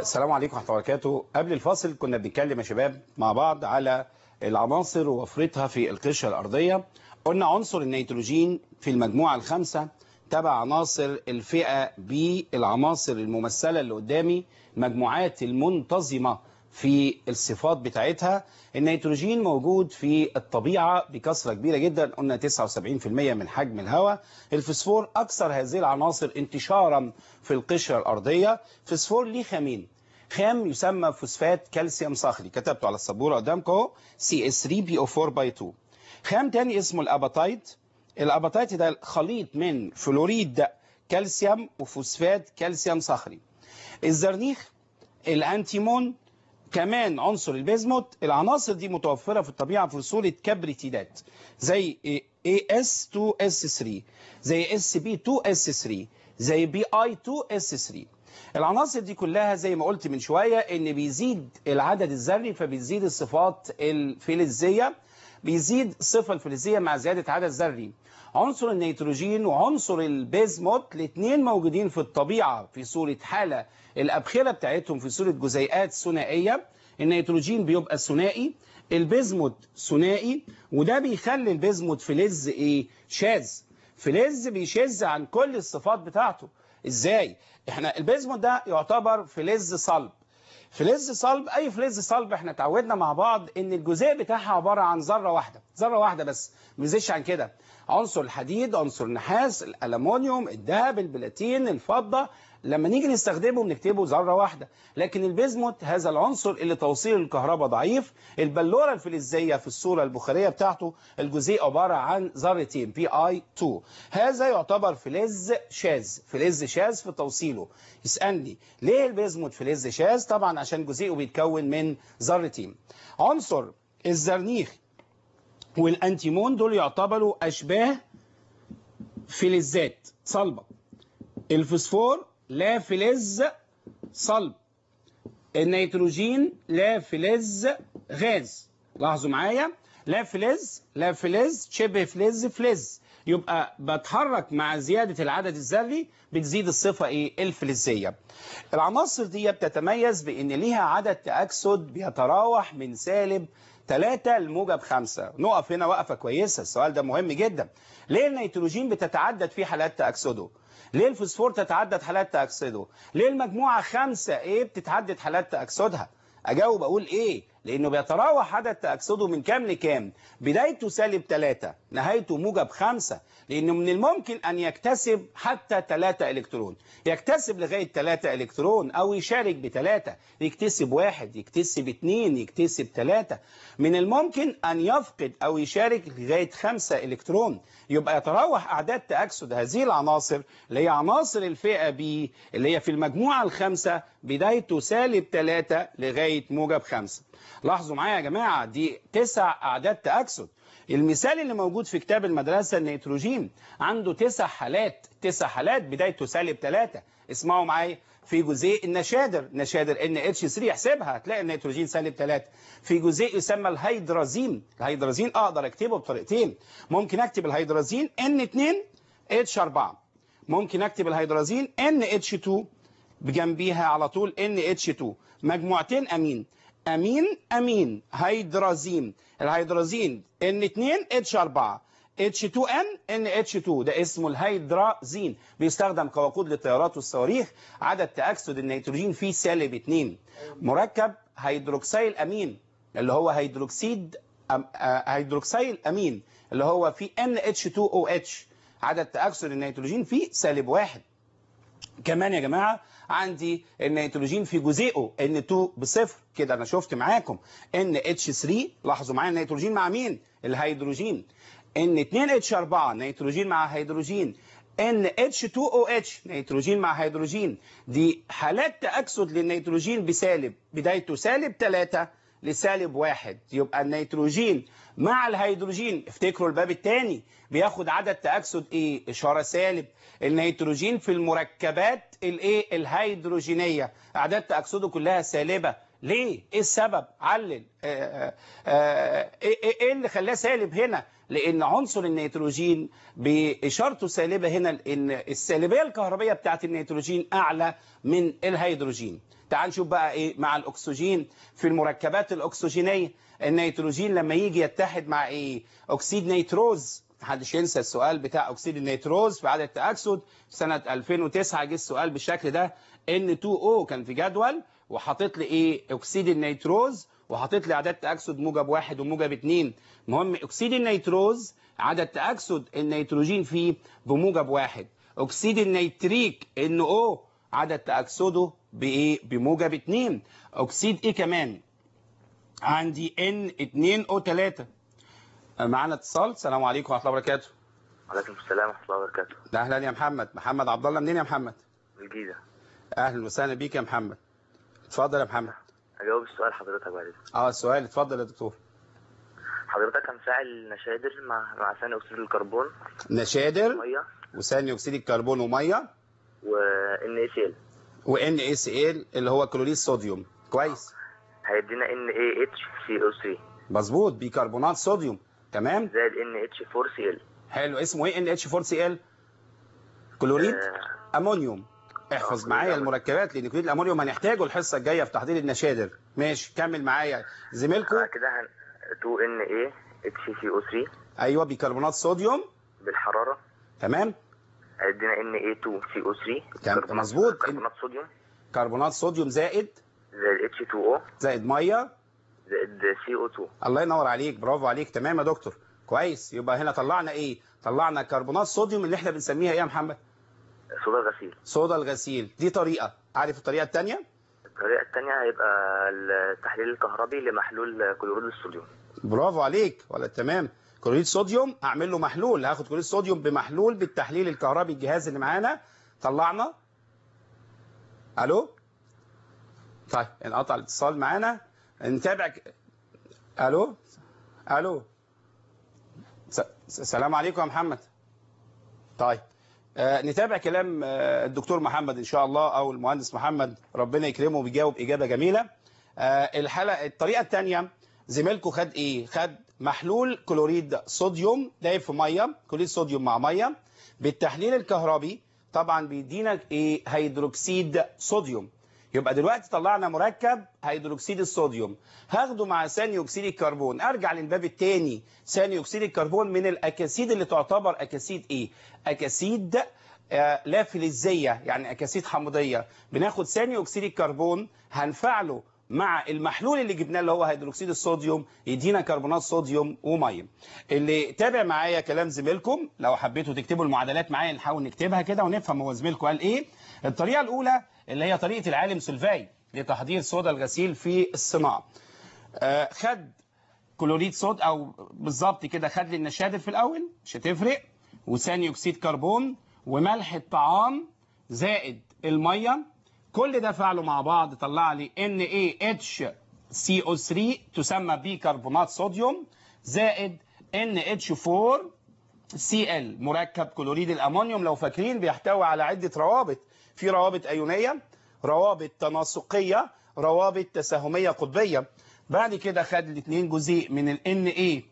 السلام عليكم ورحمه الله وبركاته قبل الفاصل كنا بنتكلم يا شباب مع بعض على العناصر ووفرتها في القشره الارضيه قلنا عنصر النيتروجين في المجموعه الخامسه تبع عناصر الفئه بالعناصر الممثله اللي قدامي المجموعات المنتظمه في الصفات بتاعتها النيتروجين موجود في الطبيعة بكثرة كبيرة جدا قلنا 79% من حجم الهواء الفسفور أكثر هذه العناصر انتشارا في القشرة الأرضية فسفور ليه خامين خام يسمى فوسفات كالسيوم صخري كتبته على السبورة قدامكم CS3PO4 باي 2 خام تاني اسمه الأباتايت الأباتايت ده خليط من فلوريد كالسيوم وفوسفات كالسيوم صخري الزرنيخ الأنتيمون كمان عنصر البيزموت العناصر دي متوفرة في الطبيعة في صورة كبريتيدات زي AS2S3 زي SB2S3 زي BI2S3 العناصر دي كلها زي ما قلت من شوية ان بيزيد العدد الذري فبيزيد الصفات الفلزية بيزيد الصفة الفلزية مع زيادة عدد ذري عنصر النيتروجين وعنصر البيزموت الاثنين موجودين في الطبيعة في صورة حالة الأبخرة بتاعتهم في صورة جزيئات ثنائية النيتروجين بيبقى ثنائي البيزموت ثنائي وده بيخلي البيزموت فلز ايه شاذ فلز بيشذ عن كل الصفات بتاعته ازاي احنا البيزموت ده يعتبر فلز صلب فلز صلب اي فلز صلب احنا اتعودنا مع بعض ان الجزيء بتاعها عباره عن ذره واحده ذره واحده بس ما بيزيدش عن كده عنصر الحديد عنصر النحاس الالومنيوم الذهب البلاتين الفضه لما نيجي نستخدمه بنكتبه ذره واحده لكن البيزموت هذا العنصر اللي توصيل الكهرباء ضعيف البلوره الفلزيه في الصوره البخاريه بتاعته الجزيء عباره عن ذرتين بي اي 2 هذا يعتبر فلز شاذ فلز شاذ في توصيله يسالني ليه البيزموت فلز شاذ طبعا عشان جزيئه بيتكون من ذرتين عنصر الزرنيخ والانتيمون دول يعتبروا اشباه فلزات صلبه الفوسفور لا فلز صلب النيتروجين لا فلز غاز لاحظوا معايا لا فلز لا فلز شبه فلز فلز يبقى بتحرك مع زيادة العدد الذري بتزيد الصفة ايه الفلزية العناصر دي بتتميز بان ليها عدد تأكسد بيتراوح من سالب 3 لموجب 5 نقف هنا وقفة كويسة السؤال ده مهم جدا ليه النيتروجين بتتعدد في حالات تأكسده ليه الفوسفور تتعدد حالات تأكسده ليه المجموعة خمسة ايه بتتعدد حالات تأكسدها اجاوب اقول ايه لانه بيتراوح عدد تأكسده من كام لكام بدايته سالب 3 نهايته موجب 5 لانه من الممكن ان يكتسب حتى 3 الكترون يكتسب لغايه 3 الكترون او يشارك بثلاثه يكتسب واحد يكتسب اثنين يكتسب ثلاثه من الممكن ان يفقد او يشارك لغايه 5 الكترون يبقى يتراوح اعداد تأكسد هذه العناصر اللي هي عناصر الفئه بي اللي هي في المجموعه الخامسه بدايته سالب 3 لغايه موجب 5 لاحظوا معايا يا جماعة دي تسع أعداد تأكسد المثال اللي موجود في كتاب المدرسة النيتروجين عنده تسع حالات تسع حالات بدايته سالب 3 اسمعوا معايا في جزيء النشادر نشادر ان اتش 3 احسبها هتلاقي النيتروجين سالب 3 في جزيء يسمى الهيدرازين الهيدرازين اقدر اكتبه بطريقتين ممكن اكتب الهيدرازين ان 2 اتش 4 ممكن اكتب الهيدرازين ان اتش 2 بجنبيها على طول ان اتش 2 مجموعتين امين امين امين هيدرازين الهيدرازين N2 H4 H2N NH2 ده اسمه الهيدرازين بيستخدم كوقود للطيارات والصواريخ عدد تأكسد النيتروجين فيه سالب 2 مركب هيدروكسيل امين اللي هو هيدروكسيد أم... هيدروكسيل امين اللي هو فيه NH2OH عدد تأكسد النيتروجين فيه سالب 1 كمان يا جماعة عندي النيتروجين في جزيئه N2 بصفر كده انا شفت معاكم NH3 لاحظوا معايا النيتروجين مع مين الهيدروجين N2H4 نيتروجين مع هيدروجين NH2OH نيتروجين مع هيدروجين دي حالات تأكسد للنيتروجين بسالب بدايته سالب 3 لسالب واحد يبقى النيتروجين مع الهيدروجين افتكروا الباب الثاني بياخد عدد تأكسد ايه اشارة سالب النيتروجين في المركبات الايه الهيدروجينية اعداد تأكسده كلها سالبة ليه ايه السبب علل آه، آه، ايه إيه- إيه اللي خلاه سالب هنا لان عنصر النيتروجين باشارته سالبه هنا لان السالبيه الكهربيه بتاعت النيتروجين اعلى من الهيدروجين تعال نشوف بقى ايه مع الاكسجين في المركبات الاكسجينيه النيتروجين لما يجي يتحد مع ايه اكسيد نيتروز محدش ينسى السؤال بتاع اكسيد النيتروز في عدد التاكسد سنه 2009 جه السؤال بالشكل ده N2O كان في جدول وحاطط لي ايه اكسيد النيتروز وحاطط لي عدد تاكسد موجب واحد وموجب اتنين المهم اكسيد النيتروز عدد تاكسد النيتروجين فيه بموجب واحد اكسيد النيتريك NO عدد تاكسده بايه بموجب اتنين اكسيد ايه كمان عندي N2O3 معانا اتصال السلام عليكم ورحمه الله وبركاته وعليكم السلام ورحمة الله وبركاته ده اهلا يا محمد محمد عبد الله منين يا محمد من الجيزة اهلا وسهلا بيك يا محمد اتفضل يا محمد هجاوب السؤال حضرتك بعد إذنك. اه السؤال اتفضل يا دكتور حضرتك هنفعل نشادر مع مع ثاني أكسيد الكربون نشادر مية وثاني اكسيد الكربون وميه و ان اس ال وان اس ال اللي هو كلوريد صوديوم كويس هيدينا ان اي اتش سي او 3 مظبوط بيكربونات صوديوم تمام زائد ان اتش 4 سي ال حلو اسمه ايه ان اتش 4 سي ال كلوريد امونيوم احفظ آه، معايا كلوريد المركبات لان كلوريد الامونيوم هنحتاجه الحصه الجايه في تحضير النشادر ماشي كمل معايا زميلكم بعد كده هن 2 ان اي اتش سي او 3 ايوه بيكربونات صوديوم بالحرارة تمام هيدينا ان اي 2 سي او 3 كان- كربونات- مظبوط. كربونات صوديوم كربونات صوديوم زائد زائد اتش 2 او زائد ميه زائد سي او 2 الله ينور عليك برافو عليك تمام يا دكتور كويس يبقى هنا طلعنا ايه طلعنا كربونات صوديوم اللي احنا بنسميها ايه يا محمد صودا غسيل صودا الغسيل دي طريقه عارف الطريقه الثانيه الطريقة الثانية هيبقى التحليل الكهربي لمحلول كلوريد الصوديوم برافو عليك ولا تمام كلوريد صوديوم اعمل له محلول هاخد كلوريد صوديوم بمحلول بالتحليل الكهربي الجهاز اللي معانا طلعنا الو طيب انقطع الاتصال معانا نتابع ك- الو الو س- س- السلام عليكم يا محمد طيب آه نتابع كلام آه الدكتور محمد ان شاء الله او المهندس محمد ربنا يكرمه وبيجاوب اجابه جميله آه الحلقه الطريقه الثانيه زميلكم خد ايه خد محلول كلوريد صوديوم دايب في ميه كلوريد صوديوم مع ميه بالتحليل الكهربي طبعا بيدينا ايه هيدروكسيد صوديوم يبقى دلوقتي طلعنا مركب هيدروكسيد الصوديوم هاخده مع ثاني اكسيد الكربون ارجع للباب الثاني ثاني اكسيد الكربون من الاكاسيد اللي تعتبر اكاسيد ايه اكاسيد آه، لا فلزيه يعني اكاسيد حمضيه بناخد ثاني اكسيد الكربون هنفعله مع المحلول اللي جبناه اللي هو هيدروكسيد الصوديوم يدينا كربونات صوديوم وميه اللي تابع معايا كلام زميلكم لو حبيتوا تكتبوا المعادلات معايا نحاول نكتبها كده ونفهم هو زميلكم قال ايه الطريقه الاولى اللي هي طريقه العالم سلفاي لتحضير صودا الغسيل في الصناعه آه، خد كلوريد صود او بالظبط كده خد لي النشادر في الاول مش هتفرق وثاني اكسيد كربون وملح الطعام زائد الميه كل ده فعله مع بعض طلع لي NaHCO3 تسمى بيكربونات صوديوم زائد NH4 Cl مركب كلوريد الامونيوم لو فاكرين بيحتوي على عده روابط في روابط ايونيه روابط تناسقيه روابط تساهميه قطبيه بعد كده خد الاثنين جزيء من ال Na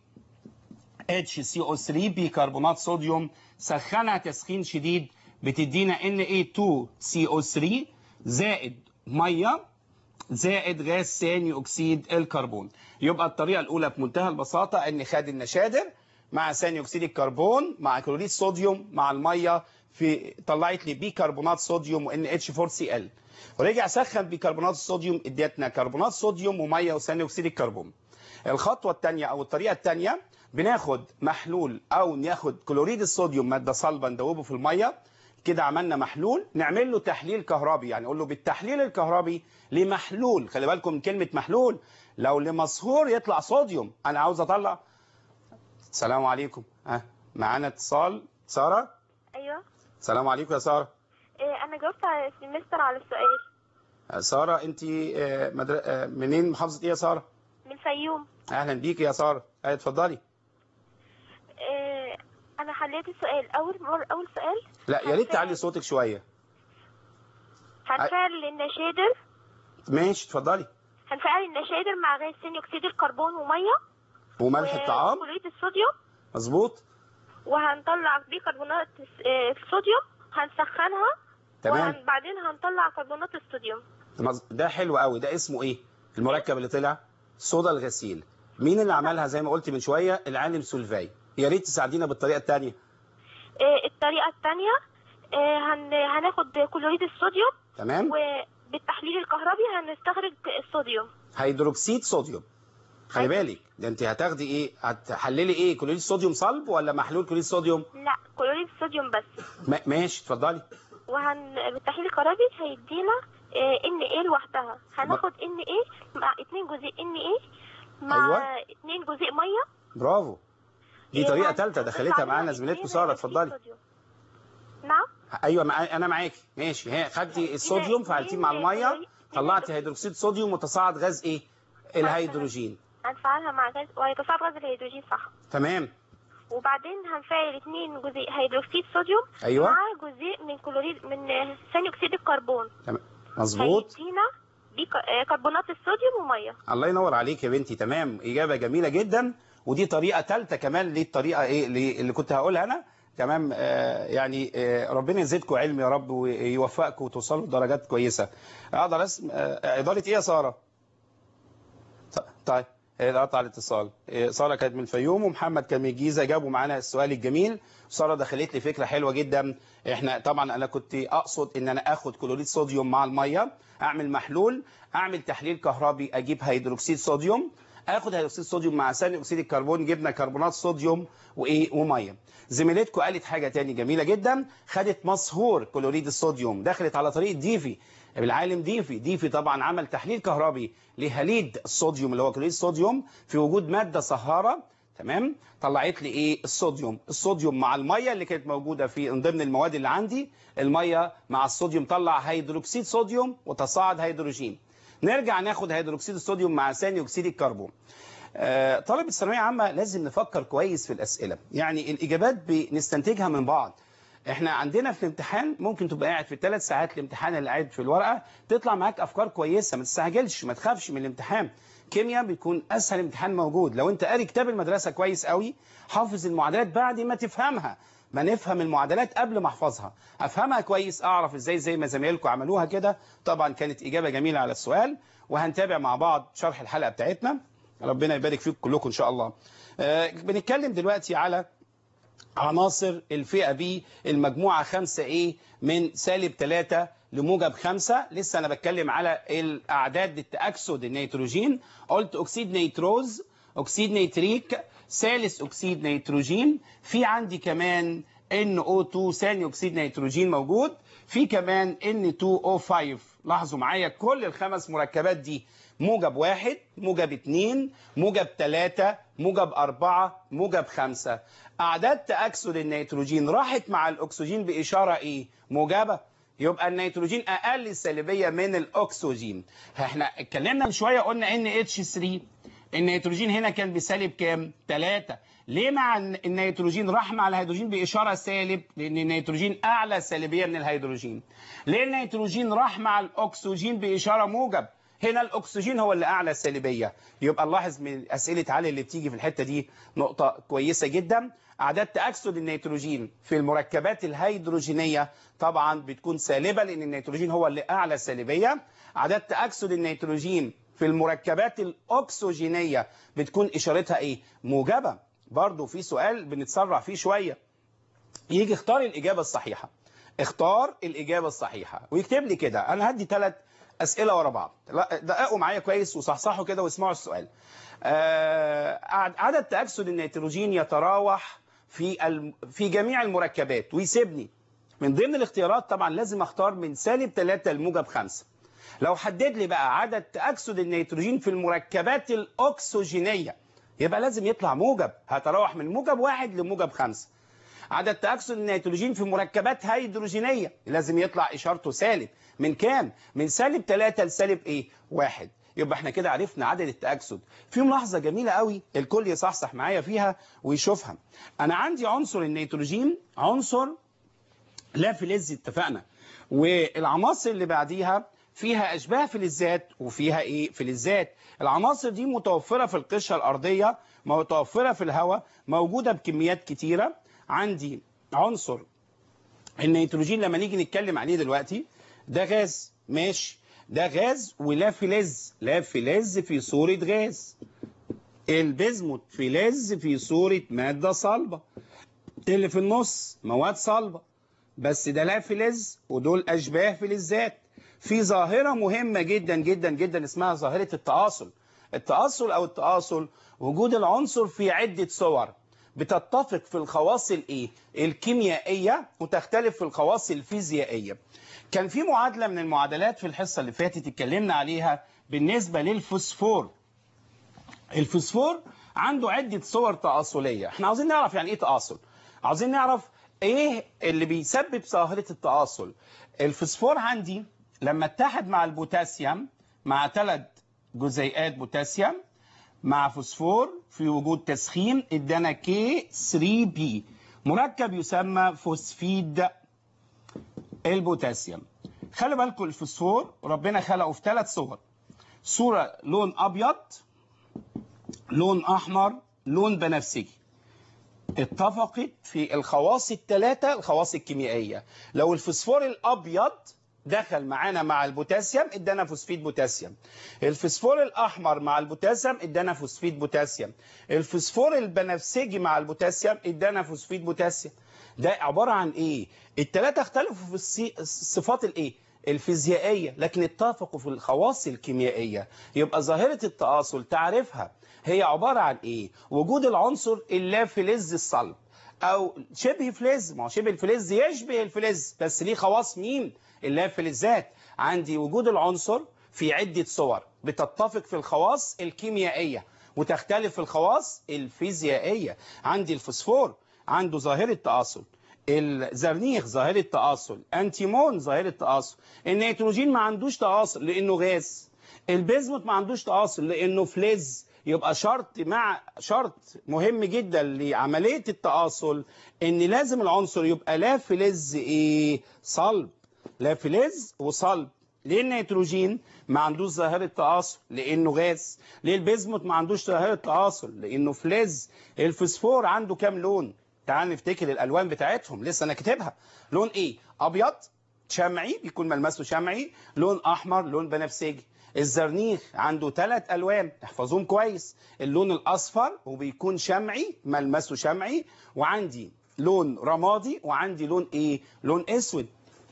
HCO3 بيكربونات صوديوم سخنها تسخين شديد بتدينا Na2CO3 زائد ميه زائد غاز ثاني اكسيد الكربون يبقى الطريقه الاولى بمنتهى البساطه ان خد النشادر مع ثاني اكسيد الكربون مع كلوريد صوديوم مع الميه في طلعت لي بيكربونات صوديوم وان اتش 4 سي ال ورجع سخن بيكربونات الصوديوم اديتنا كربونات صوديوم وميه وثاني اكسيد الكربون الخطوه الثانيه او الطريقه الثانيه بناخد محلول او ناخد كلوريد الصوديوم ماده صلبه ندوبه في الميه كده عملنا محلول نعمل له تحليل كهربي يعني نقول له بالتحليل الكهربي لمحلول خلي بالكم من كلمه محلول لو لمصهور يطلع صوديوم انا عاوز اطلع السلام عليكم ها معانا اتصال ساره ايوه السلام عليكم يا ساره إيه انا جاوبت على السمستر على السؤال آه، ساره انت آه، مدر... آه، منين محافظه ايه يا ساره من الفيوم اهلا بيكي يا ساره ايوه اتفضلي إيه انا حليت السؤال اول مر اول سؤال لا يا ريت تعلي صوتك شويه هنفعل النشادر ماشي اتفضلي هنفعل النشادر مع غاز ثاني اكسيد الكربون وميه وملح الطعام وكلوريد الصوديوم مظبوط وهنطلع بيكربونات الس- آه، الصوديوم هنسخنها تمام وبعدين هنطلع كربونات الصوديوم مظ- ده حلو قوي ده اسمه ايه المركب اللي طلع صودا الغسيل مين اللي عملها زي ما قلت من شويه العالم سولفاي يا ريت تساعدينا بالطريقه الثانيه آه، الطريقة التانية آه، هن... هناخد كلوريد الصوديوم تمام وبالتحليل الكهربي هنستخرج الصوديوم هيدروكسيد صوديوم خلي بالك ده انت هتاخدي ايه هتحللي ايه كلوريد صوديوم صلب ولا محلول كلوريد صوديوم لا كلوريد الصوديوم بس ما- ماشي اتفضلي وهن بالتحليل الكهربي هيدينا ان ايه لوحدها هناخد ان ايه مع 2 جزيء ان ايه مع أيوة. 2 جزيء ميه برافو دي إيه، طريقه هن- ثالثه هنطلع دخلتها معانا منها زميلتكم اتنين ساره هيدروكسيد اتفضلي صوديوم. نعم ايوه مع... انا معاكي ماشي ها خدتي الصوديوم فعلتيه مع الميه طلعتي هيدروكسيد صوديوم وتصاعد غاز ايه الهيدروجين هنفعلها مع غاز وهيتصاعد غاز الهيدروجين صح تمام وبعدين هنفعل 2 جزيء هيدروكسيد صوديوم ايوه مع جزيء من كلوريد من ثاني اكسيد الكربون تمام مظبوط هيدينا بيك- آه، كربونات الصوديوم وميه الله ينور عليك يا بنتي تمام اجابه جميله جدا ودي طريقه ثالثه كمان للطريقه ايه اللي اللي كنت هقولها انا تمام آه يعني آه ربنا يزيدكم علم يا رب ويوفقكم وتوصلوا لدرجات كويسه اقدر اسم آه اداره ايه يا ساره ط- طيب هي قطع الاتصال آه، ساره كانت من الفيوم ومحمد كان من الجيزه جابوا معانا السؤال الجميل ساره دخلت لي فكره حلوه جدا احنا طبعا انا كنت اقصد ان انا اخد كلوريد صوديوم مع الميه اعمل محلول اعمل تحليل كهربي اجيب هيدروكسيد صوديوم اخد هيدروكسيد صوديوم مع ثاني اكسيد الكربون جبنا كربونات صوديوم وايه وميه زميلتكم قالت حاجه تاني جميله جدا خدت مصهور كلوريد الصوديوم دخلت على طريقه ديفي العالم ديفي ديفي طبعا عمل تحليل كهربي لهاليد الصوديوم اللي هو كلوريد الصوديوم في وجود ماده صهاره تمام طلعت لي ايه الصوديوم الصوديوم مع الميه اللي كانت موجوده في من ضمن المواد اللي عندي الميه مع الصوديوم طلع هيدروكسيد صوديوم وتصاعد هيدروجين نرجع ناخد هيدروكسيد الصوديوم مع ثاني اكسيد الكربون آه، طالب الثانويه عامه لازم نفكر كويس في الاسئله يعني الاجابات بنستنتجها من بعض احنا عندنا في الامتحان ممكن تبقى قاعد في الثلاث ساعات الامتحان اللي قاعد في الورقه تطلع معاك افكار كويسه ما تستعجلش ما تخافش من الامتحان كيمياء بيكون اسهل امتحان موجود لو انت قاري كتاب المدرسه كويس قوي حافظ المعادلات بعد ما تفهمها ما نفهم المعادلات قبل ما احفظها افهمها كويس اعرف ازاي زي ما زمايلكم عملوها كده طبعا كانت اجابه جميله على السؤال وهنتابع مع بعض شرح الحلقه بتاعتنا ربنا يبارك فيكم كلكم ان شاء الله آه، بنتكلم دلوقتي على عناصر الفئة B المجموعة 5A من سالب 3 لموجب 5 لسه أنا بتكلم على الأعداد التأكسد النيتروجين قلت أكسيد نيتروز أكسيد نيتريك ثالث أكسيد نيتروجين في عندي كمان NO2 ثاني أكسيد نيتروجين موجود في كمان N2O5 لاحظوا معايا كل الخمس مركبات دي موجب واحد موجب اتنين موجب تلاتة موجب أربعة موجب خمسة أعداد تأكسد النيتروجين راحت مع الأكسجين بإشارة إيه؟ موجبة يبقى النيتروجين أقل سالبية من الأكسجين احنا اتكلمنا من شوية قلنا ان اتش 3 النيتروجين هنا كان بسالب كام؟ 3 ليه مع الن- النيتروجين راح مع الهيدروجين بإشارة سالب؟ لأن النيتروجين أعلى سالبية من الهيدروجين. ليه النيتروجين راح مع الأكسجين بإشارة موجب؟ هنا الأكسجين هو اللي أعلى سالبية. يبقى نلاحظ من أسئلة علي اللي بتيجي في الحتة دي نقطة كويسة جدا. أعداد تأكسد النيتروجين في المركبات الهيدروجينية طبعا بتكون سالبة لأن النيتروجين هو اللي أعلى سالبية. أعداد تأكسد النيتروجين في المركبات الأكسجينية بتكون إشارتها إيه؟ موجبة. برضو في سؤال بنتسرع فيه شوية. يجي اختار الإجابة الصحيحة. اختار الإجابة الصحيحة ويكتب لي كده أنا هدي ثلاث أسئلة ورا بعض لا، دققوا معايا كويس وصحصحوا كده واسمعوا السؤال آه، عد- عدد تأكسد النيتروجين يتراوح في الم... في جميع المركبات ويسيبني من ضمن الاختيارات طبعا لازم اختار من سالب 3 لموجب 5 لو حدد لي بقى عدد تأكسد النيتروجين في المركبات الأكسجينية يبقى لازم يطلع موجب هتراوح من موجب واحد لموجب خمسة عدد تأكسد النيتروجين في مركبات هيدروجينية لازم يطلع إشارته سالب من كام؟ من سالب 3 لسالب إيه؟ واحد يبقى احنا كده عرفنا عدد التأكسد في ملاحظة جميلة قوي الكل يصحصح معايا فيها ويشوفها أنا عندي عنصر النيتروجين عنصر لا فلز اتفقنا والعناصر اللي بعديها فيها اشباه فلزات وفيها ايه فلزات العناصر دي متوفره في القشره الارضيه متوفره في الهواء موجوده بكميات كتيره عندي عنصر النيتروجين لما نيجي نتكلم عليه دلوقتي ده غاز ماشي ده غاز ولا فلز لا فلز في صورة غاز البزموت فلز في صورة مادة صلبة اللي في النص مواد صلبة بس ده لا فلز ودول أشباه فلزات في ظاهرة مهمة جدا جدا جدا اسمها ظاهرة التآصل التآصل أو التآصل وجود العنصر في عدة صور بتتفق في الخواص الايه الكيميائيه وتختلف في الخواص الفيزيائيه كان في معادله من المعادلات في الحصه اللي فاتت اتكلمنا عليها بالنسبه للفوسفور الفوسفور عنده عده صور تآصليه احنا عاوزين نعرف يعني ايه تآصل عاوزين نعرف ايه اللي بيسبب ظاهره التآصل الفوسفور عندي لما اتحد مع البوتاسيوم مع ثلاث جزيئات بوتاسيوم مع فوسفور في وجود تسخين ادانا كي 3 بي مركب يسمى فوسفيد البوتاسيوم خلي بالكم الفوسفور ربنا خلقه في ثلاث صور صورة لون أبيض لون أحمر لون بنفسجي اتفقت في الخواص الثلاثة الخواص الكيميائية لو الفوسفور الأبيض دخل معانا مع البوتاسيوم ادانا فوسفيد بوتاسيوم الفوسفور الاحمر مع البوتاسيوم ادانا فوسفيد بوتاسيوم الفوسفور البنفسجي مع البوتاسيوم ادانا فوسفيد بوتاسيوم ده عباره عن ايه الثلاثه اختلفوا في الصي- الصفات الايه الفيزيائيه لكن اتفقوا في الخواص الكيميائيه يبقى ظاهره التآصل تعرفها هي عباره عن ايه وجود العنصر اللافلز الصلب او شبه فلز ما هو شبه الفلز يشبه الفلز بس ليه خواص مين اللافلزات عندي وجود العنصر في عدة صور بتتفق في الخواص الكيميائية وتختلف في الخواص الفيزيائية عندي الفوسفور عنده ظاهرة تآصل الزرنيخ ظاهرة تآصل أنتيمون ظاهرة تآصل النيتروجين ما عندوش تآصل لأنه غاز البيزموت ما عندوش تآصل لأنه فلز يبقى شرط مع شرط مهم جدا لعملية التآصل ان لازم العنصر يبقى لا فلز ايه صلب لا فلز وصلب ليه النيتروجين ما عندوش ظاهرة تآصل لأنه غاز ليه البيزموت ما عندوش ظاهرة تآصل لأنه فلز الفوسفور عنده كام لون تعال نفتكر الألوان بتاعتهم لسه أنا كاتبها لون إيه أبيض شمعي بيكون ملمسه شمعي لون أحمر لون بنفسجي الزرنيخ عنده ثلاث ألوان احفظوهم كويس اللون الأصفر وبيكون شمعي ملمسه شمعي وعندي لون رمادي وعندي لون إيه لون أسود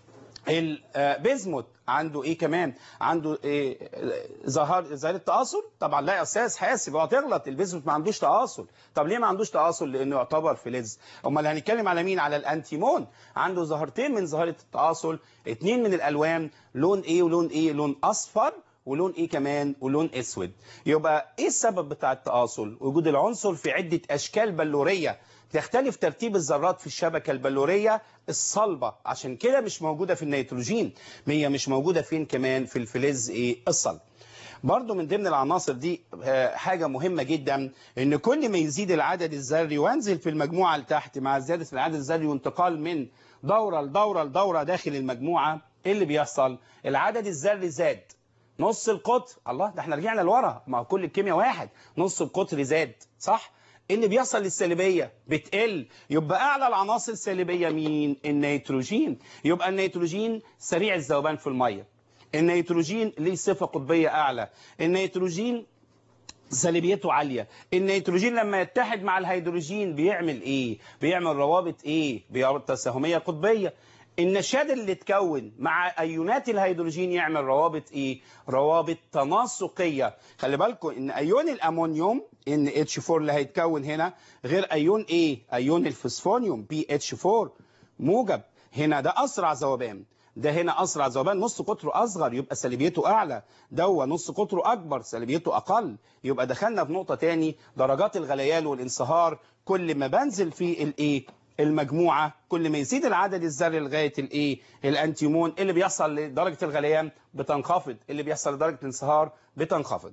البيزموت عنده ايه كمان عنده إيه ظهر ظاهره تآصل طبعا لا اساس حاسب هو هتغلط البيزموت ما عندوش تآصل طب ليه ما عندوش تآصل لانه يعتبر فلز امال هنتكلم على مين على الانتيمون عنده ظاهرتين من ظاهره التآصل اتنين من الالوان لون ايه ولون ايه لون اصفر ولون ايه كمان ولون اسود يبقى ايه السبب بتاع التآصل وجود العنصر في عده اشكال بلوريه تختلف ترتيب الذرات في الشبكة البلورية الصلبة عشان كده مش موجودة في النيتروجين هي مش موجودة فين كمان في الفلز ايه الصلب برضو من ضمن العناصر دي آه، حاجة مهمة جدا ان كل ما يزيد العدد الذري وينزل في المجموعة لتحت مع زيادة العدد الذري وانتقال من دورة لدورة لدورة داخل المجموعة ايه اللي بيحصل العدد الذري زاد نص القطر الله ده احنا رجعنا لورا ما هو كل الكيمياء واحد نص القطر زاد صح ايه اللي بيحصل للسالبيه بتقل يبقى اعلى العناصر السالبيه مين النيتروجين يبقى النيتروجين سريع الذوبان في الميه النيتروجين ليه صفه قطبيه اعلى النيتروجين سالبيته عالية النيتروجين لما يتحد مع الهيدروجين بيعمل ايه بيعمل روابط ايه بيعمل تساهمية قطبية النشاد اللي اتكون مع ايونات الهيدروجين يعمل روابط ايه روابط تناسقية خلي بالكم ان ايون الامونيوم ان اتش 4 اللي هيتكون هنا غير ايون ايه ايون الفوسفونيوم بي اتش 4 موجب هنا ده اسرع ذوبان ده هنا اسرع ذوبان نص قطره اصغر يبقى سالبيته اعلى دوا نص قطره اكبر سالبيته اقل يبقى دخلنا في نقطه تاني درجات الغليان والانصهار كل ما بنزل في الايه المجموعه كل ما يزيد العدد الذري لغايه الايه الانتيمون اللي بيحصل لدرجه الغليان بتنخفض اللي بيحصل لدرجه الانصهار بتنخفض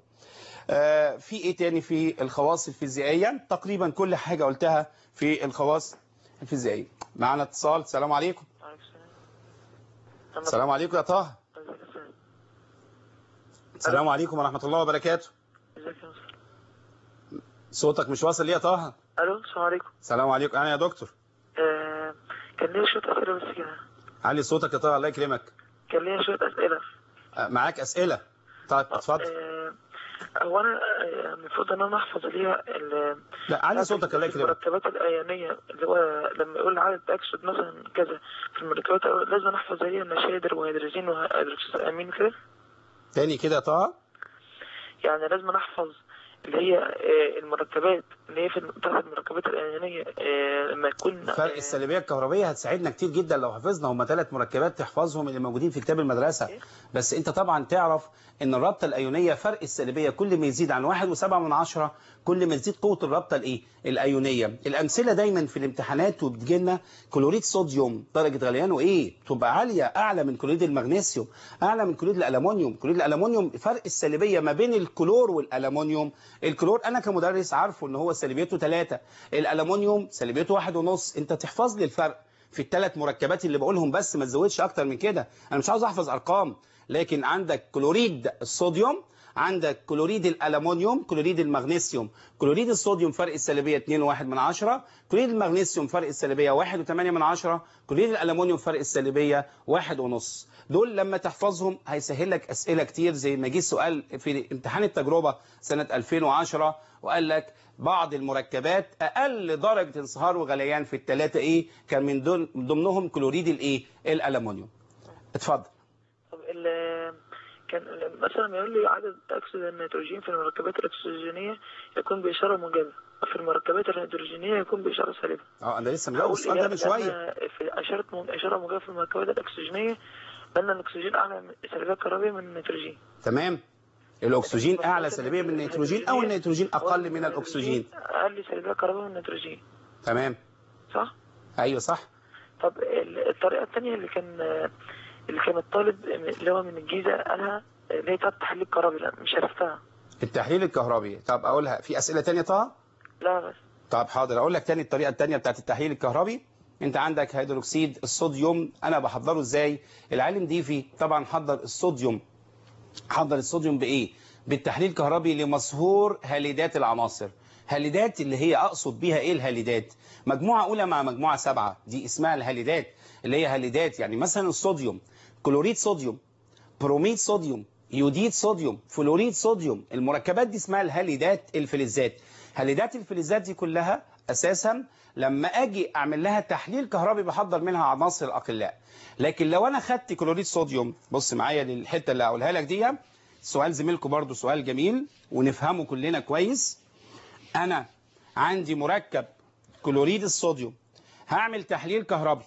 آه في ايه تاني في الخواص الفيزيائيه تقريبا كل حاجه قلتها في الخواص الفيزيائيه معنا اتصال السلام عليكم السلام عليكم يا طه السلام عليكم ورحمه الله وبركاته ازيك يا مستر صوتك مش واصل ليه يا طه الو السلام عليكم السلام عليكم انا يا دكتور آه كان ليا شويه اسئله بس كده علي صوتك يا طه الله يكرمك كان ليا شويه اسئله آه، معاك اسئله طيب اتفضل آه هو انا آه، المفروض ان انا احفظ اللي هي ال- لا علي صوتك الله يكرمك المركبات الايونيه اللي هو لما يقول عدد اكسد مثلا كذا في المركبات الأيونية لازم احفظ اللي هي النشادر وهيدروجين وهيدروكسيد امين كده تاني كده يا طه يعني لازم احفظ اللي هي آه، المركبات اللي هي في بتاعت المركبات الايونيه آه، لما يكون فرق آه، السلبيه الكهربيه هتساعدنا كتير جدا لو حفظنا هم ثلاث مركبات تحفظهم اللي موجودين في كتاب المدرسه بس انت طبعا تعرف ان الرابطه الايونيه فرق السلبيه كل ما يزيد عن واحد وسبعة من عشرة كل ما تزيد قوه الرابطه الايه الايونيه الامثله دايما في الامتحانات وبتجي لنا كلوريد صوديوم درجه غليانه ايه تبقى عاليه اعلى من كلوريد المغنيسيوم اعلى من كلوريد الالومنيوم كلوريد الالومنيوم فرق السلبيه ما بين الكلور والالومنيوم الكلور انا كمدرس عارفه ان هو سلبيته 3 الالومنيوم سلبيته واحد ونص انت تحفظ لي الفرق في الثلاث مركبات اللي بقولهم بس ما تزودش اكتر من كده انا مش عاوز احفظ ارقام لكن عندك كلوريد الصوديوم عندك كلوريد الالومنيوم كلوريد المغنيسيوم كلوريد الصوديوم فرق السلبيه 2.1 من عشرة كلوريد المغنيسيوم فرق السلبيه 1.8 من عشرة كلوريد الالومنيوم فرق السلبيه واحد ونص دول لما تحفظهم هيسهل لك اسئله كتير زي ما جه سؤال في امتحان التجربه سنه 2010 وقال لك بعض المركبات اقل درجه انصهار وغليان في الثلاثه ايه كان من دون ضمنهم كلوريد الايه الالومنيوم اتفضل طب ال- كان ال- مثلا ما يقول لي عدد اكسيد النيتروجين في المركبات الاكسجينيه يكون باشاره موجبه وفي المركبات الهيدروجينيه يكون باشاره سالبه اه انا لسه مجاوب أقول السؤال ده إيه؟ من شويه لأن في اشاره م- اشاره موجبه في المركبات الاكسجينيه لان الاكسجين اعلى من- سلبيه كهربيه من النيتروجين تمام الاكسجين اعلى سلبيه من النيتروجين او النيتروجين اقل من الاكسجين اقل سلبيه كهربيه من النيتروجين تمام صح؟ ايوه صح طب ال- الطريقه الثانيه اللي كان اللي كان الطالب اللي هو من الجيزه قالها اللي هي بتاعت تحليل كهربي لا مش عرفتها التحليل الكهربي طب اقولها في اسئله تانية طه لا بس طب حاضر اقول لك تاني الطريقه التانية بتاعت التحليل الكهربي انت عندك هيدروكسيد الصوديوم انا بحضره ازاي العالم ديفي طبعا حضر الصوديوم حضر الصوديوم بايه بالتحليل الكهربي لمصهور هاليدات العناصر هاليدات اللي هي اقصد بيها ايه الهاليدات مجموعه اولى مع مجموعه سبعه دي اسمها الهاليدات اللي هي هاليدات يعني مثلا الصوديوم كلوريد صوديوم بروميد صوديوم يوديد صوديوم فلوريد صوديوم المركبات دي اسمها الهاليدات الفلزات هاليدات الفلزات دي كلها اساسا لما اجي اعمل لها تحليل كهربي بحضر منها عناصر اقلاء لكن لو انا خدت كلوريد صوديوم بص معايا للحته اللي هقولها لك دي سؤال زميلكم برضو سؤال جميل ونفهمه كلنا كويس انا عندي مركب كلوريد الصوديوم هعمل تحليل كهربي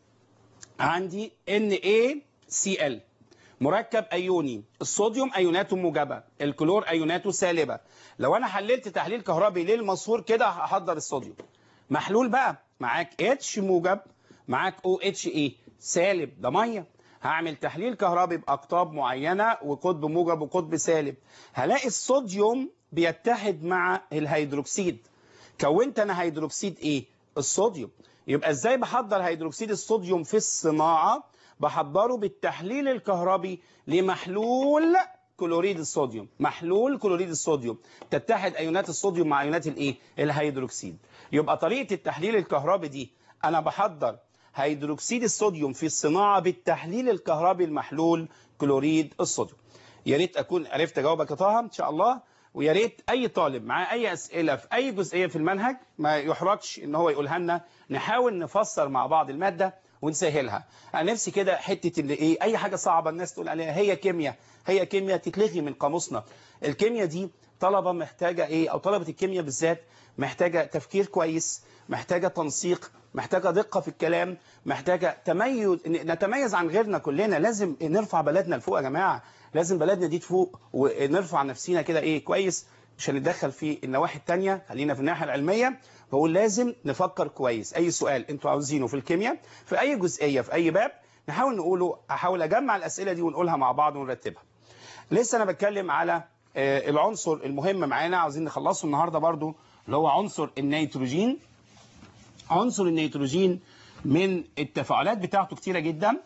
عندي NaCl مركب ايوني الصوديوم ايوناته موجبه الكلور ايوناته سالبه لو انا حللت تحليل كهربي للمصهور كده هحضر الصوديوم محلول بقى معاك اتش موجب معاك او اتش ايه سالب ده ميه هعمل تحليل كهربي باقطاب معينه وقطب موجب وقطب سالب هلاقي الصوديوم بيتحد مع الهيدروكسيد كونت انا هيدروكسيد ايه الصوديوم يبقى ازاي بحضر هيدروكسيد الصوديوم في الصناعه بحضره بالتحليل الكهربي لمحلول كلوريد الصوديوم محلول كلوريد الصوديوم تتحد ايونات الصوديوم مع ايونات الايه الهيدروكسيد يبقى طريقه التحليل الكهربي دي انا بحضر هيدروكسيد الصوديوم في الصناعه بالتحليل الكهربي المحلول كلوريد الصوديوم يا ريت اكون عرفت اجاوبك يا طه ان شاء الله ويا ريت اي طالب معاه اي اسئله في اي جزئيه في المنهج ما يحرجش ان هو يقولها لنا نحاول نفسر مع بعض الماده ونسهلها انا نفسي كده حته اللي ايه اي حاجه صعبه الناس تقول عليها هي كيمياء هي كيمياء تتلغي من قاموسنا الكيمياء دي طلبه محتاجه ايه او طلبه الكيمياء بالذات محتاجه تفكير كويس محتاجه تنسيق محتاجه دقه في الكلام محتاجه تميز نتميز عن غيرنا كلنا لازم نرفع بلدنا لفوق يا جماعه لازم بلدنا دي تفوق ونرفع نفسينا كده ايه كويس مش هنتدخل في النواحي التانية خلينا في الناحية العلمية بقول لازم نفكر كويس أي سؤال أنتوا عاوزينه في الكيمياء في أي جزئية في أي باب نحاول نقوله أحاول أجمع الأسئلة دي ونقولها مع بعض ونرتبها لسه أنا بتكلم على آه، العنصر المهم معانا عاوزين نخلصه النهاردة برضو اللي هو عنصر النيتروجين عنصر النيتروجين من التفاعلات بتاعته كتيرة جدا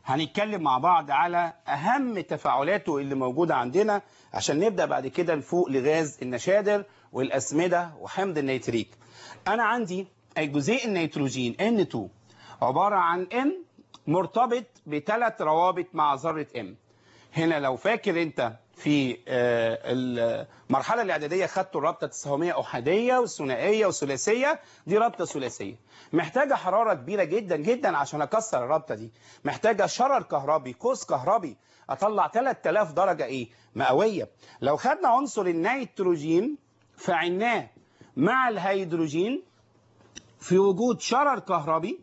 هنتكلم مع بعض على اهم تفاعلاته اللي موجوده عندنا عشان نبدا بعد كده نفوق لغاز النشادر والاسمده وحمض النيتريك انا عندي الجزيء النيتروجين N2 عباره عن N مرتبط بثلاث روابط مع ذره M هنا لو فاكر انت في آه، المرحله الاعداديه خدتوا الرابطه التساهميه احاديه والثنائيه والثلاثيه دي رابطه ثلاثيه محتاجه حراره كبيره جدا جدا عشان اكسر الرابطه دي محتاجه شرر كهربي قوس كهربي اطلع 3000 درجه ايه مئويه لو خدنا عنصر النيتروجين فعناه مع الهيدروجين في وجود شرر كهربي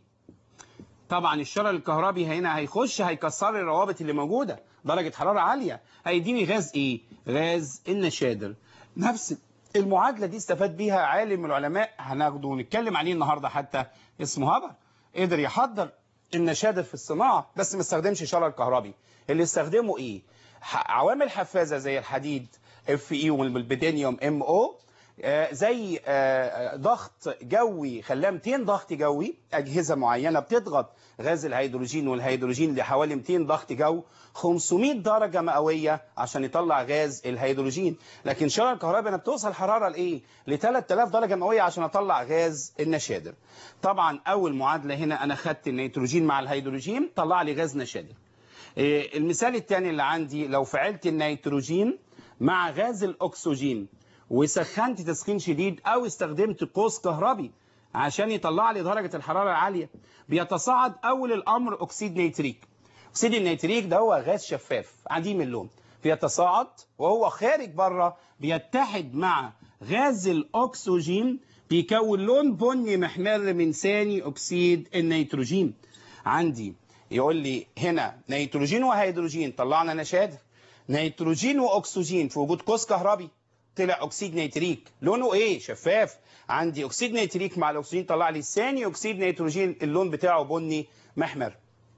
طبعا الشرر الكهربي هنا هيخش هيكسر لي الروابط اللي موجوده درجه حراره عاليه هيديني غاز ايه غاز النشادر نفس المعادله دي استفاد بيها عالم من العلماء هناخده ونتكلم عليه النهارده حتى اسمه هابر قدر يحضر النشادر في الصناعه بس ما استخدمش شرر كهربي اللي استخدمه ايه ح- عوامل حفازه زي الحديد اف اي والبيدينيوم ام او آه، زي آه، ضغط جوي خلاه 200 ضغط جوي اجهزه معينه بتضغط غاز الهيدروجين والهيدروجين لحوالي 200 ضغط جو 500 درجه مئويه عشان يطلع غاز الهيدروجين لكن شرر الكهرباء انا بتوصل حراره لايه ل 3000 درجه مئويه عشان اطلع غاز النشادر طبعا اول معادله هنا انا خدت النيتروجين مع الهيدروجين طلع لي غاز نشادر إيه، المثال الثاني اللي عندي لو فعلت النيتروجين مع غاز الاكسجين وسخنت تسخين شديد او استخدمت قوس كهربي عشان يطلع لي درجه الحراره العاليه بيتصاعد اول الامر اكسيد نيتريك اكسيد النيتريك ده هو غاز شفاف عديم اللون بيتصاعد وهو خارج بره بيتحد مع غاز الاكسجين بيكون لون بني محمر من ثاني اكسيد النيتروجين عندي يقول لي هنا نيتروجين وهيدروجين طلعنا نشادر نيتروجين واكسجين في وجود قوس كهربي طلع اكسيد نيتريك لونه ايه شفاف عندي اكسيد نيتريك مع الاكسجين طلع لي ثاني اكسيد نيتروجين اللون بتاعه بني محمر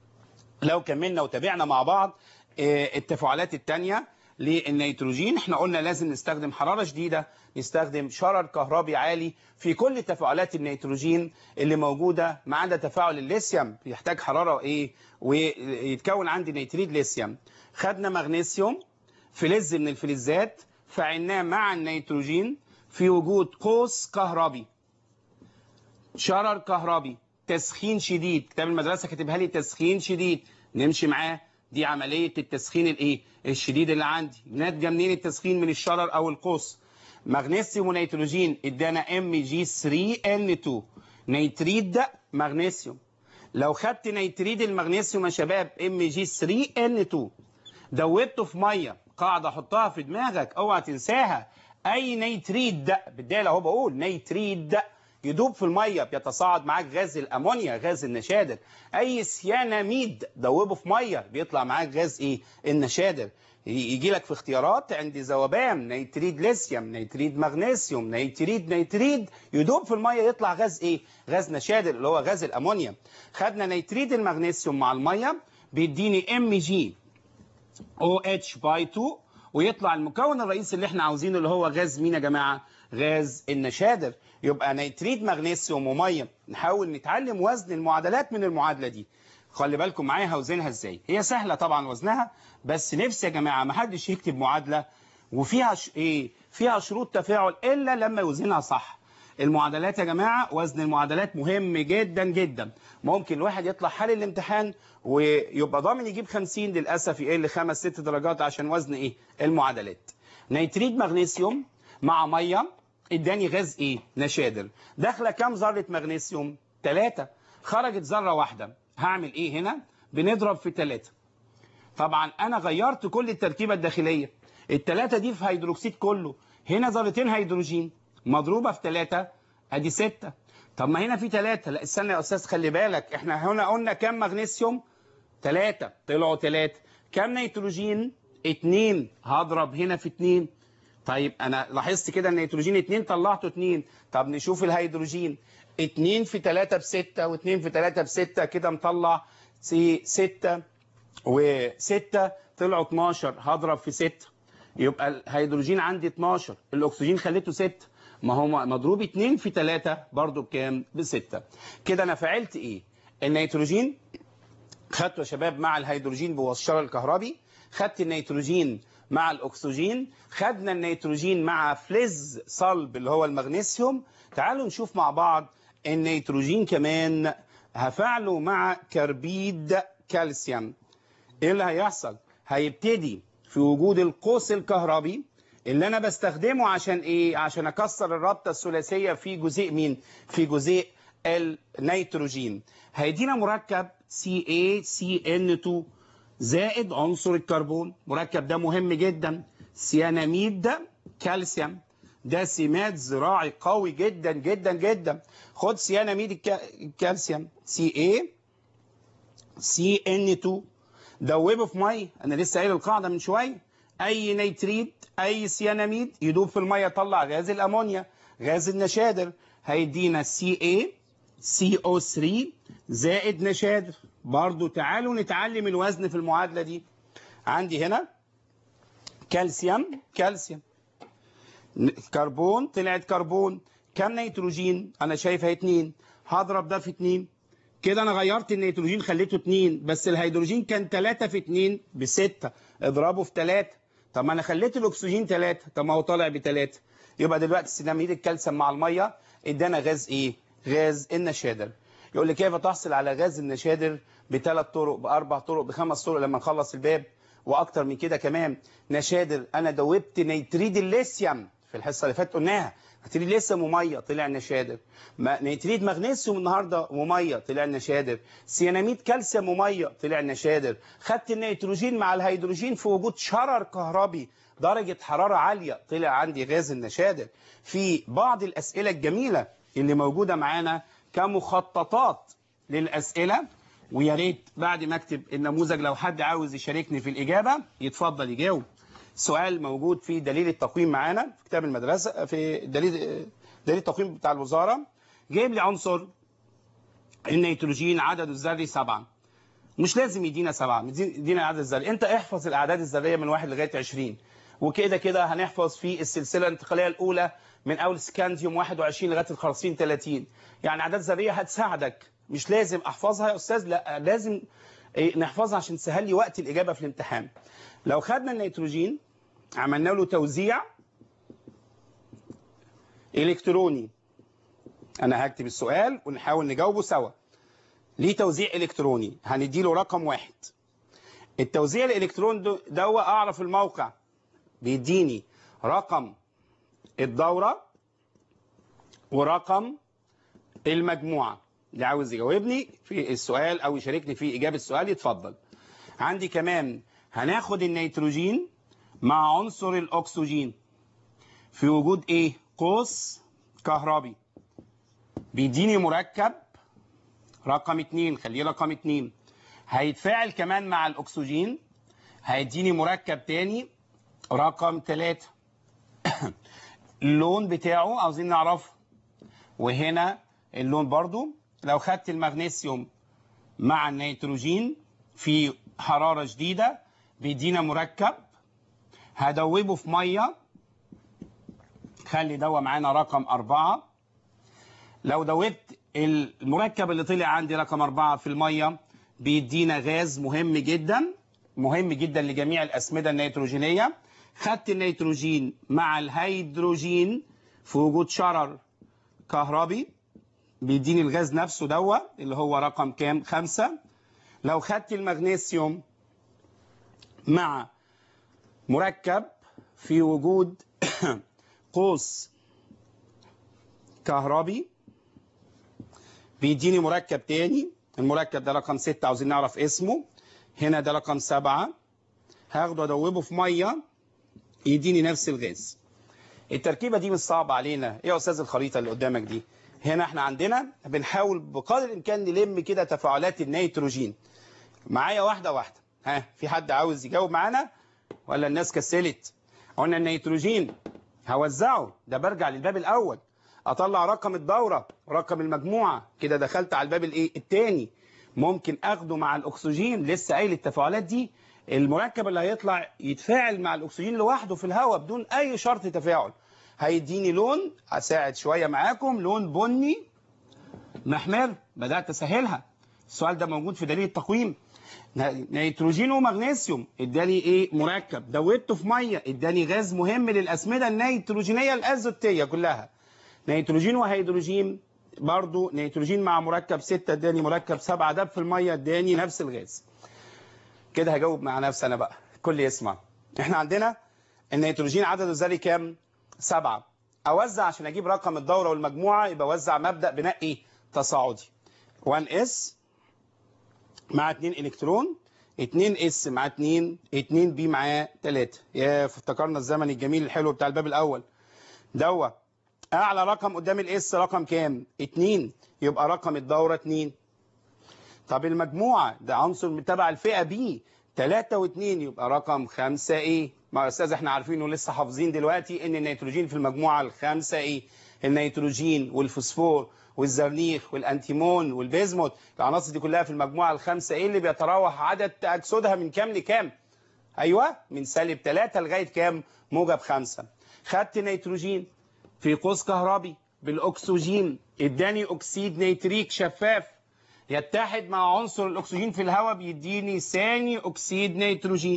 لو كملنا وتابعنا مع بعض آه، التفاعلات التانية للنيتروجين احنا قلنا لازم نستخدم حرارة شديدة نستخدم شرر كهربي عالي في كل تفاعلات النيتروجين اللي موجودة ما عدا تفاعل الليثيوم بيحتاج حرارة ايه ويتكون عندي نيتريد ليثيوم خدنا مغنيسيوم فلز من الفلزات فعناه مع النيتروجين في وجود قوس كهربي شرر كهربي تسخين شديد كتاب المدرسه كاتبها لي تسخين شديد نمشي معاه دي عمليه التسخين الايه الشديد اللي عندي ناتجه منين التسخين من الشرر او القوس مغنيسيوم ونيتروجين ادانا ام جي 3 ان 2 نيتريد مغنيسيوم لو خدت نيتريد المغنيسيوم يا شباب ام جي 3 ان 2 دوبته في ميه قاعده حطها في دماغك اوعى تنساها اي نيتريد ده بالدال اهو بقول نيتريد ده يدوب في الميه بيتصاعد معاك غاز الامونيا غاز النشادر اي سياناميد دوبه في ميه بيطلع معاك غاز ايه النشادر يجي لك في اختيارات عند ذوبان نيتريد ليثيوم نيتريد مغنيسيوم نيتريد نيتريد يدوب في الميه يطلع غاز ايه غاز نشادر اللي هو غاز الامونيا خدنا نيتريد المغنيسيوم مع الميه بيديني ام جي او اتش باي 2 ويطلع المكون الرئيسي اللي احنا عاوزينه اللي هو غاز مين يا جماعه غاز النشادر يبقى نيتريد مغنيسيوم وميه نحاول نتعلم وزن المعادلات من المعادله دي خلي بالكم معايا هوزنها ازاي هي سهله طبعا وزنها بس نفسي يا جماعه ما حدش يكتب معادله وفيها ش... ايه فيها شروط تفاعل الا لما يوزنها صح المعادلات يا جماعه وزن المعادلات مهم جدا جدا ممكن الواحد يطلع حل الامتحان ويبقى ضامن يجيب 50 للاسف يقل خمس ست درجات عشان وزن ايه المعادلات نيتريد مغنيسيوم مع ميه اداني غاز ايه نشادر داخله كام ذره مغنيسيوم ثلاثة خرجت ذره واحده هعمل ايه هنا بنضرب في ثلاثة طبعا انا غيرت كل التركيبه الداخليه الثلاثه دي في هيدروكسيد كله هنا ذرتين هيدروجين مضروبه في ثلاثة ادي ستة طب ما هنا في ثلاثة لا استنى يا استاذ خلي بالك احنا هنا قلنا كام مغنيسيوم ثلاثة طلعوا ثلاثة كام نيتروجين اتنين هضرب هنا في اتنين طيب انا لاحظت كده النيتروجين اتنين طلعته اتنين طب نشوف الهيدروجين اتنين في تلاتة بستة واتنين في تلاتة بستة كده مطلع سي ستة وستة طلعوا 12 هضرب في ستة يبقى الهيدروجين عندي 12 الاكسجين خليته 6 ما هو مضروب 2 في 3 برضو بكام بستة كده انا فعلت ايه النيتروجين خدته يا شباب مع الهيدروجين بوصشرة الكهربي خدت النيتروجين مع الأكسجين خدنا النيتروجين مع فلز صلب اللي هو المغنيسيوم تعالوا نشوف مع بعض النيتروجين كمان هفعله مع كربيد كالسيوم ايه اللي هيحصل هيبتدي في وجود القوس الكهربي اللي انا بستخدمه عشان ايه عشان اكسر الرابطه الثلاثيه في جزيء مين في جزيء النيتروجين هيدينا مركب CaCN2 زائد عنصر الكربون مركب ده مهم جدا سياناميد كالسيوم ده سماد زراعي قوي جدا جدا جدا خد سياناميد الك- الكالسيوم CA CN2 دوبه في ميه انا لسه قايل القاعده من شويه اي نيتريت اي سياناميد يدوب في الميه يطلع غاز الامونيا غاز النشادر هيدينا CA CO3 زائد نشادر برضو تعالوا نتعلم الوزن في المعادله دي عندي هنا كالسيوم كالسيوم ن- كربون طلعت كربون كم نيتروجين انا شايفها اتنين هضرب ده في اتنين كده انا غيرت النيتروجين خليته اتنين بس الهيدروجين كان تلاتة في اتنين بستة اضربه في تلاتة طب ما انا خليت الاكسجين تلاتة طب ما هو طالع بتلاتة يبقى دلوقتي سيناميد الكالسيوم مع المية ادانا غاز ايه غاز النشادر يقول لي كيف تحصل على غاز النشادر بثلاث طرق باربع طرق بخمس طرق لما نخلص الباب واكتر من كده كمان نشادر انا دوبت نيتريد الليثيوم في الحصه اللي فاتت قلناها نيتريد لسه وميه طلع نشادر ما- نيتريد مغنيسيوم النهارده وميه طلع نشادر سياناميد كالسيوم وميه طلع نشادر خدت النيتروجين مع الهيدروجين في وجود شرر كهربي درجه حراره عاليه طلع عندي غاز النشادر في بعض الاسئله الجميله اللي موجوده معانا كمخططات للاسئله ويا ريت بعد ما اكتب النموذج لو حد عاوز يشاركني في الاجابه يتفضل يجاوب سؤال موجود في دليل التقويم معانا في كتاب المدرسه في دليل دليل التقويم بتاع الوزاره جايب لي عنصر النيتروجين عدده الذري سبعة مش لازم يدينا سبعة يدينا العدد الذري انت احفظ الاعداد الذريه من واحد لغايه 20 وكده كده هنحفظ في السلسله الانتقاليه الاولى من اول سكانديوم 21 لغايه الخرسين 30 يعني اعداد ذريه هتساعدك مش لازم احفظها يا استاذ لا لازم إيه، نحفظها عشان تسهل لي وقت الاجابه في الامتحان لو خدنا النيتروجين عملنا له توزيع الكتروني انا هكتب السؤال ونحاول نجاوبه سوا ليه توزيع الكتروني هنديله رقم واحد التوزيع الالكترون دو, دو اعرف الموقع بيديني رقم الدوره ورقم المجموعه اللي عاوز يجاوبني في السؤال او يشاركني في اجابه السؤال يتفضل عندي كمان هناخد النيتروجين مع عنصر الاكسجين في وجود ايه قوس كهربي بيديني مركب رقم اتنين خليه رقم اتنين هيتفاعل كمان مع الاكسجين هيديني مركب تاني رقم تلاتة اللون بتاعه عاوزين نعرفه وهنا اللون برضو لو خدت المغنيسيوم مع النيتروجين في حرارة شديدة بيدينا مركب هدوبه في مية خلي دوا معانا رقم أربعة لو دوبت المركب اللي طلع عندي رقم أربعة في المية بيدينا غاز مهم جدا مهم جدا لجميع الأسمدة النيتروجينية خدت النيتروجين مع الهيدروجين في وجود شرر كهربي بيديني الغاز نفسه دوا اللي هو رقم كام خمسة لو خدت المغنيسيوم مع مركب في وجود قوس كهربي بيديني مركب تاني المركب ده رقم ستة عاوزين نعرف اسمه هنا ده رقم سبعة هاخده ادوبه في مية يديني نفس الغاز التركيبة دي مش صعبة علينا ايه يا استاذ الخريطة اللي قدامك دي هنا احنا عندنا بنحاول بقدر الامكان نلم كده تفاعلات النيتروجين معايا واحدة واحدة ها في حد عاوز يجاوب معانا ولا الناس كسلت قلنا النيتروجين هوزعه ده برجع للباب الاول اطلع رقم الدورة رقم المجموعة كده دخلت على الباب الايه التاني ممكن اخده مع الاكسجين لسه قايل التفاعلات دي المركب اللي هيطلع يتفاعل مع الاكسجين لوحده في الهواء بدون اي شرط تفاعل هيديني لون اساعد شوية معاكم لون بني محمر بدأت اسهلها السؤال ده موجود في دليل التقويم ن- نيتروجين ومغنيسيوم اداني ايه مركب دوبته في ميه اداني غاز مهم للاسمده النيتروجينيه الازوتيه كلها نيتروجين وهيدروجين برضو نيتروجين مع مركب 6 اداني مركب 7 دب في الميه اداني نفس الغاز كده هجاوب مع نفسي انا بقى كل يسمع احنا عندنا النيتروجين عدده الذري كام سبعة اوزع عشان اجيب رقم الدوره والمجموعه يبقى اوزع مبدا بناء ايه تصاعدي 1 اس مع 2 الكترون 2 اس مع 2 2 بي مع 3 يا افتكرنا الزمن الجميل الحلو بتاع الباب الاول دوا اعلى رقم قدام الاس رقم كام 2 يبقى رقم الدوره 2 طب المجموعه ده عنصر تبع الفئه بي 3 و2 يبقى رقم 5 ايه ما يا استاذ احنا عارفين ولسه حافظين دلوقتي ان النيتروجين في المجموعه الخامسه ايه النيتروجين والفوسفور والزرنيخ والانتيمون والبيزموت العناصر دي كلها في المجموعه الخامسه ايه اللي بيتراوح عدد تاكسدها من كام لكام ايوه من سالب 3 لغايه كام موجب 5 خدت نيتروجين في قوس كهربي بالاكسجين اداني اكسيد نيتريك شفاف يتحد مع عنصر الاكسجين في الهواء بيديني ثاني اكسيد نيتروجين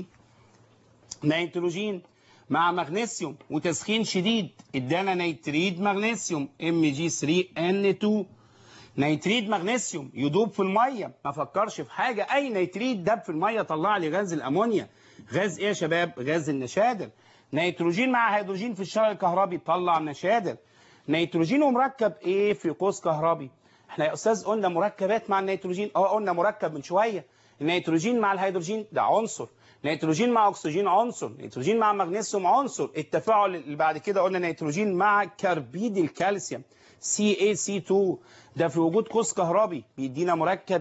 نيتروجين مع مغنيسيوم وتسخين شديد ادانا نيتريد مغنيسيوم ام جي 3 ان 2 نيتريد مغنيسيوم يدوب في الميه ما فكرش في حاجه اي نيتريد دب في الميه طلع لي غاز الامونيا غاز ايه يا شباب غاز النشادر نيتروجين مع هيدروجين في الشارع الكهربي طلع نشادر نيتروجين ومركب ايه في قوس كهربي احنا يا استاذ قلنا مركبات مع النيتروجين اه قلنا مركب من شويه النيتروجين مع الهيدروجين ده عنصر نيتروجين مع اكسجين عنصر نيتروجين مع مغنيسيوم عنصر التفاعل اللي بعد كده قلنا نيتروجين مع كربيد الكالسيوم CaC2 ده في وجود قوس كهربي بيدينا مركب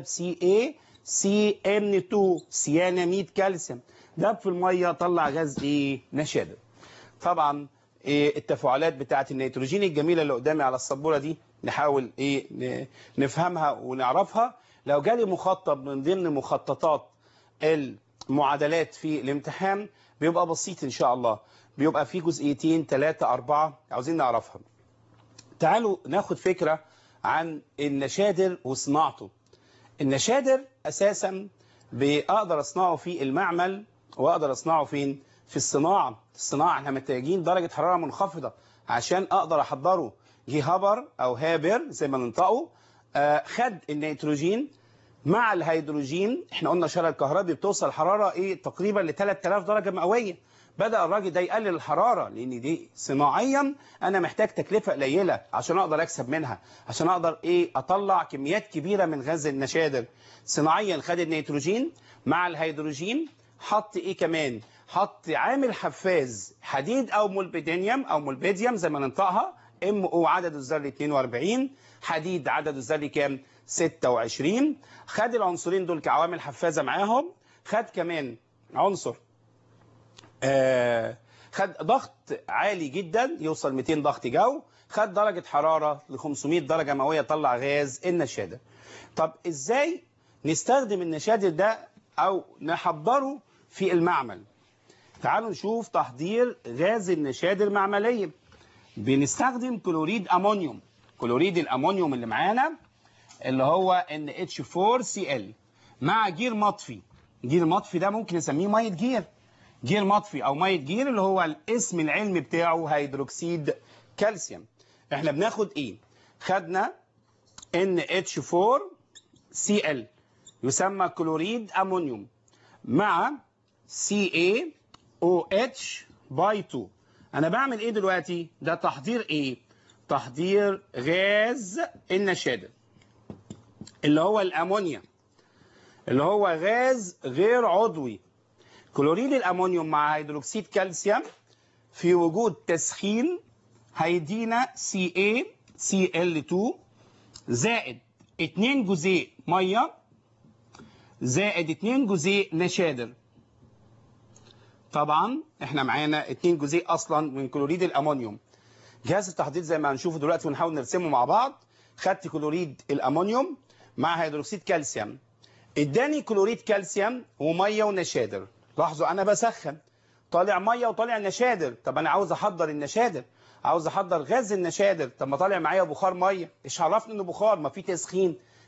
CaCN2 سياناميد كالسيوم ده في الميه طلع غاز ايه نشادر طبعا إيه التفاعلات بتاعه النيتروجين الجميله اللي قدامي على السبوره دي نحاول ايه ن- نفهمها ونعرفها لو جالي مخطط من ضمن مخططات المعادلات في الامتحان بيبقى بسيط ان شاء الله بيبقى فيه جزئيتين ثلاثة أربعة عاوزين نعرفها تعالوا ناخد فكرة عن النشادر وصناعته النشادر أساسا بأقدر أصنعه في المعمل وأقدر أصنعه فين في الصناعة الصناعة احنا محتاجين درجة حرارة منخفضة عشان أقدر أحضره جه هابر أو هابر زي ما ننطقه آه خد النيتروجين مع الهيدروجين احنا قلنا الشارع الكهربي بتوصل حرارة ايه تقريبا ل 3000 درجة مئوية بدأ الراجل ده يقلل الحرارة لان دي صناعيا انا محتاج تكلفة قليلة عشان اقدر اكسب منها عشان اقدر ايه اطلع كميات كبيرة من غاز النشادر صناعيا خد النيتروجين مع الهيدروجين حط ايه كمان حط عامل حفاز حديد او مولبيدينيوم او مولبيديوم زي ما ننطقها ام او عدد الذري 42 حديد عدد الذري كام 26 خد العنصرين دول كعوامل حفازه معاهم خد كمان عنصر آه خد ضغط عالي جدا يوصل 200 ضغط جو خد درجة حرارة ل 500 درجة مئوية طلع غاز النشادر طب ازاي نستخدم النشادر ده او نحضره في المعمل تعالوا نشوف تحضير غاز النشادر معمليا بنستخدم كلوريد امونيوم كلوريد الامونيوم اللي معانا اللي هو NH4Cl مع جير مطفي جير مطفي ده ممكن نسميه ميه جير جير مطفي او ميه جير اللي هو الاسم العلمي بتاعه هيدروكسيد كالسيوم احنا بناخد ايه خدنا NH4Cl يسمى كلوريد امونيوم مع CaOH باي 2 انا بعمل ايه دلوقتي ده تحضير ايه تحضير غاز النشادر اللي هو الامونيا اللي هو غاز غير عضوي كلوريد الامونيوم مع هيدروكسيد كالسيوم في وجود تسخين هيدينا CaCl2 زائد 2 جزيء ميه زائد 2 جزيء نشادر طبعا احنا معانا 2 جزيء اصلا من كلوريد الامونيوم جهاز التحضير زي ما هنشوفه دلوقتي ونحاول نرسمه مع بعض خدت كلوريد الامونيوم مع هيدروكسيد كالسيوم اداني كلوريد كالسيوم وميه ونشادر لاحظوا انا بسخن طالع ميه وطالع نشادر طب انا عاوز احضر النشادر عاوز احضر غاز النشادر طب ما طالع معايا بخار ميه ايش عرفني انه بخار ما في تسخين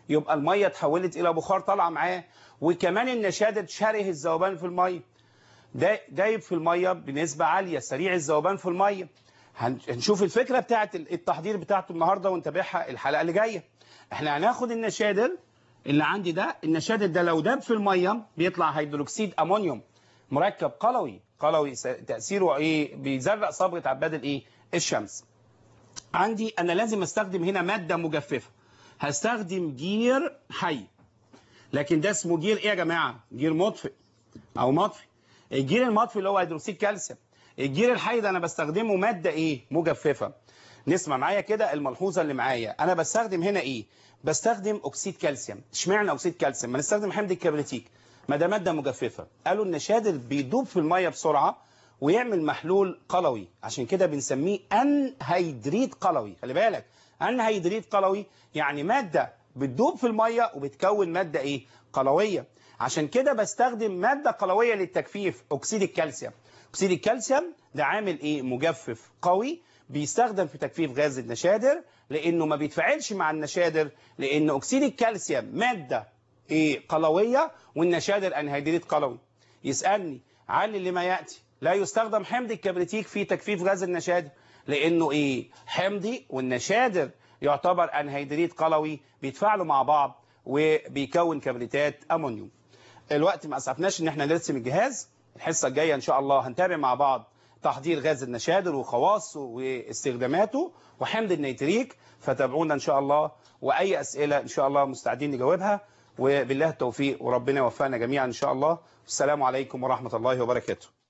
يبقى الميه اتحولت الى بخار طالعه معاه وكمان النشادر شره الذوبان في الميه دا دايب في الميه بنسبه عاليه سريع الذوبان في الميه هن- هنشوف الفكره بتاعه التحضير بتاعته النهارده ونتابعها الحلقه اللي جايه احنا هناخد النشادر اللي عندي ده النشادر ده لو داب في الميه بيطلع هيدروكسيد امونيوم مركب قلوي قلوي س- تاثيره ايه بيزرق صبغه عباد الايه الشمس عندي انا لازم استخدم هنا ماده مجففه هستخدم جير حي لكن ده اسمه جير ايه يا جماعه جير مطفئ او مطفي الجير المطفي اللي هو هيدروكسيد كالسيوم الجير الحي ده انا بستخدمه ماده ايه مجففه نسمع معايا كده الملحوظه اللي معايا انا بستخدم هنا ايه بستخدم اكسيد كالسيوم اشمعنى اكسيد كالسيوم ما نستخدم حمض الكبريتيك ما ده ماده مجففه قالوا النشادر بيدوب في الميه بسرعه ويعمل محلول قلوي عشان كده بنسميه انهيدريت قلوي خلي بالك انهيدريت قلوي يعني ماده بتدوب في الميه وبتكون ماده ايه قلويه عشان كده بستخدم ماده قلويه للتجفيف اكسيد الكالسيوم اكسيد الكالسيوم ده عامل ايه مجفف قوي بيستخدم في تجفيف غاز النشادر لانه ما بيتفاعلش مع النشادر لان اكسيد الكالسيوم ماده ايه قلويه والنشادر انهيدريت قلوي يسالني علل لما ياتي لا يستخدم حمض الكبريتيك في تجفيف غاز النشادر لانه ايه حمضي والنشادر يعتبر انهيدريت قلوي بيتفاعلوا مع بعض وبيكون كبريتات امونيوم الوقت ما اسعفناش ان احنا نرسم الجهاز الحصه الجايه ان شاء الله هنتابع مع بعض تحضير غاز النشادر وخواصه واستخداماته وحمض النيتريك فتابعونا ان شاء الله واي اسئله ان شاء الله مستعدين نجاوبها وبالله التوفيق وربنا يوفقنا جميعا ان شاء الله والسلام عليكم ورحمه الله وبركاته